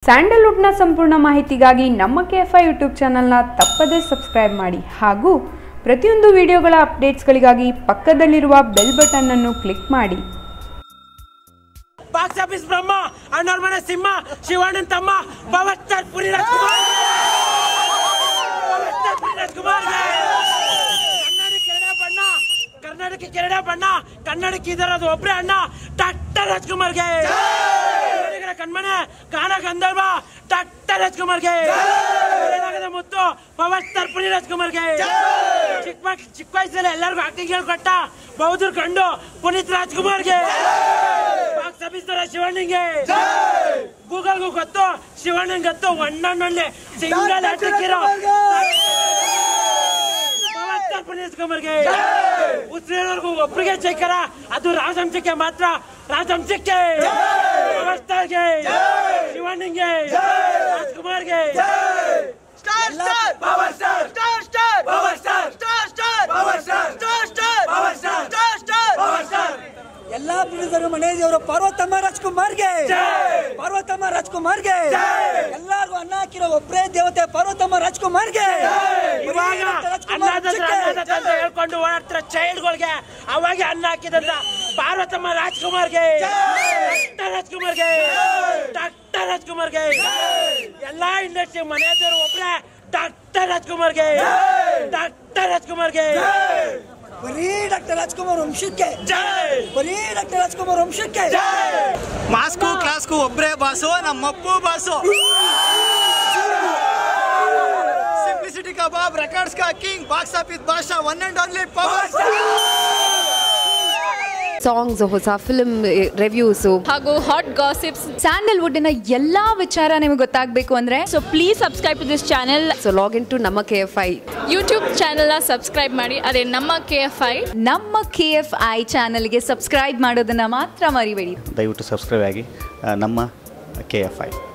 ಸ್ಯಾಂಡಲ್ವುಡ್ನ ಸಂಪೂರ್ಣ ಮಾಹಿತಿಗಾಗಿ ನಮ್ಮ ಕೆ ಎಫ್ ಐ ಯೂಟ್ಯೂಬ್ ಚಾನಲ್ನ ತಪ್ಪದೇ ಸಬ್ಸ್ಕ್ರೈಬ್ ಮಾಡಿ ಹಾಗೂ ಪ್ರತಿಯೊಂದು ವಿಡಿಯೋಗಳ ಅಪ್ಡೇಟ್ಸ್ಗಳಿಗಾಗಿ ಪಕ್ಕದಲ್ಲಿರುವ ಬೆಲ್ ಬಟನ್ ಅನ್ನು ಕ್ಲಿಕ್ ಮಾಡಿ ಬಾಕ್ಸ್ ಆಫೀಸ್ ಬ್ರಹ್ಮ ಅಣ್ಣವ್ರ ಮನೆ ಸಿಂಹ ಶಿವಣ್ಣನ್ ತಮ್ಮ power star Puri Rajkumar power star Puri Rajkumar ಕನ್ನಡಕ್ಕೆ ಎರಡೇ ಬಣ್ಣ ಕರ್ನಾಟಕಕ್ಕೆ ಎರಡೇ ಬಣ್ಣ ಕನ್ನಡಕ್ಕೆ ಇದರದು ಒಬ್ರೇ ಅಣ್ಣ ಡಾಕ್ಟರ್ ರಾಜ್ಕುಮಾರ್ಗೆ ಕನ್ನಡಿಗರ ಕಣ್ಮನೆ ಕಾಣ ಗಂಧರ್ವ ಡಾಕ್ಟರ್ ರಾಜ್ಕುಮಾರ್ಗೆ ಏನಾಗದ ಮುತ್ತು ಪವರ್ ಸ್ಟಾರ್ ಪುರಿ ರಾಜ್ಕುಮಾರ್ಗೆ ಚಿಕ್ಕ ಮಕ್- ಚಿಕ್ಕ ವಯಸ್ಸಲ್ಲಿ ಎಲ್ಲರಿಗೂ ಆಕ್ಟಿಂಗ್ ಹೇಳ್ಕೊಟ್ಟ ಬೌದ್ಧರು ಕಂಡು ಪುನೀತ್ ರಾಜ್ಕುಮಾರ್ಗೆ ಬಾಕ್ಸ್ ಆಫೀಸ್ ತರ ಶಿವಣ್ಣಂಗೆ ಗೂಗಲ್ಗೂ ಗೊತ್ತು ಶಿವಣ್ಣನ್ ಗೊತ್ತು ಒಣ್ಣೊಣ್ಣೆ ಸಿಂಗಲ್ ಆಟಿಕಿರೋ ಪುನೀತ್ಕುಮಾರ್ಗೆ ಉಸಿರೋರ್ಗು ಒಬ್ರಿಗೆ ಚೈಕರ ಅದು ರಾಜಹಂಸಕ್ಕೆ ಮಾತ್ರ ರಾಜಹಂಸಕ್ಕೆ ಅವಸ್ಥಾಗೆ ಶಿವಣ್ಣಂಗೆ ರಾಜ್ಕುಮಾರ್ಗೆ star star power star star star power star star star power star star star power star star star power star ಎಲ್ಲಾ ಪ್ರೊಡ್ಯೂಸರ್ ಮನೆ ದೇವರು ಪಾರ್ವತಮ್ಮ ರಾಜ್ಕುಮಾರ್ಗೆ ಜೈ! ಪಾರ್ವತಮ್ಮ ರಾಜ್ಕುಮಾರ್ಗೆ ಜೈ! ಎಲ್ಲಾರ್ಗು ಅನ್ನ ಹಾಕಿರೋ ಒಬ್ಬರೇ ದೇವತೆ ಪಾರ್ವತಮ್ಮ ರಾಜ್ಕುಮಾರ್ಗೆ ಇವಾಗ ಅನ್ನದಾತ ಅನ್ನದಾತ ಅಂತ ಹೇಳ್ಕೊಂಡು ಓಡಾಡ್ತಿರೋ ಚೈಲ್ಡ್ಗಳಿಗೆ ಅವಾಗ ಅನ್ನ ಹಾಕಿದಂತ ಪಾರ್ವತಮ್ಮ ರಾಜ್ಕುಮಾರ್ಗೆ ಡಾಕ್ಟರ್ ರಾಜ್ಕುಮಾರ್ಗೆ ಡಾಕ್ಟರ್ ರಾಜ್ಕುಮಾರ್ಗೆ ಎಲ್ಲಾ ಇಂಡಸ್ಟ್ರಿ ಮನೆಯವರು ಒಬ್ರೆ ಡಾಕ್ಟರ್ ರಾಜ್ಕುಮಾರ್ಗೆ ಡಾಕ್ಟರ್ ರಾಜ್ಕುಮಾರ್ಗೆ ಬರೀ ಡಾಕ್ಟರ್ ರಾಜ್ಕುಮಾರ್ ವಂಶಕ್ಕೆ ಜೈ ಬರೀ ಡಾಕ್ಟರ್ ರಾಜ್ಕುಮಾರ್ ವಂಶಕ್ಕೆ ಮಾಸ್ಕು ಕ್ಲಾಸ್ಕು ಒಬ್ರೇ ಬಾಸು ನಮ್ಮಪ್ಪು ಬಾಸು ಸಿಂಪ್ಲಿಸಿಟಿ ಕಬಾಬ್ ರೆಕಾರ್ಡ್ಸ್ ಕಾ ಕಿಂಗ್ ಬಾಕ್ಸ್ ಆಫೀಸ್ ಭಾಷಾ one and only power songs ಹೊಸ ಫಿಲ್ಮ್ ರಿವ್ಯೂಸು ಹಾಗೂ ಹಾಟ್ ಗಾಸಿಪ್ಸ್ ಸ್ಯಾಂಡಲ್ವುಡ್ಡಿನ ಎಲ್ಲಾ ವಿಚಾರ ನಿಮಗೆ ಗೊತ್ತಾಗಬೇಕು ಅಂದ್ರೆ so please subscribe to this channel so login to ನಮ್ಮ ಕೆ ಎಫ್ ಐ ಯೂಟ್ಯೂಬ್ ಚಾನೆಲ್ನ ಸಬ್ಸ್ಕ್ರೈಬ್ ಮಾಡಿ ಅದೇ ನಮ್ಮ ಕೆ ಎಫ್ ಐ ನಮ್ಮ ಕೆ ಎಫ್ ಐ ಚಾನಲ್ಗೆ ಸಬ್ಸ್ಕ್ರೈಬ್ ಮಾಡೋದನ್ನ ಮಾತ್ರ ಮರಿಬೇಡಿ ದಯವಿಟ್ಟು ಸಬ್ಸ್ಕ್ರೈಬ್ ಆಗಿ ಆ, ನಮ್ಮ ಕೆ ಎಫ್ ಐ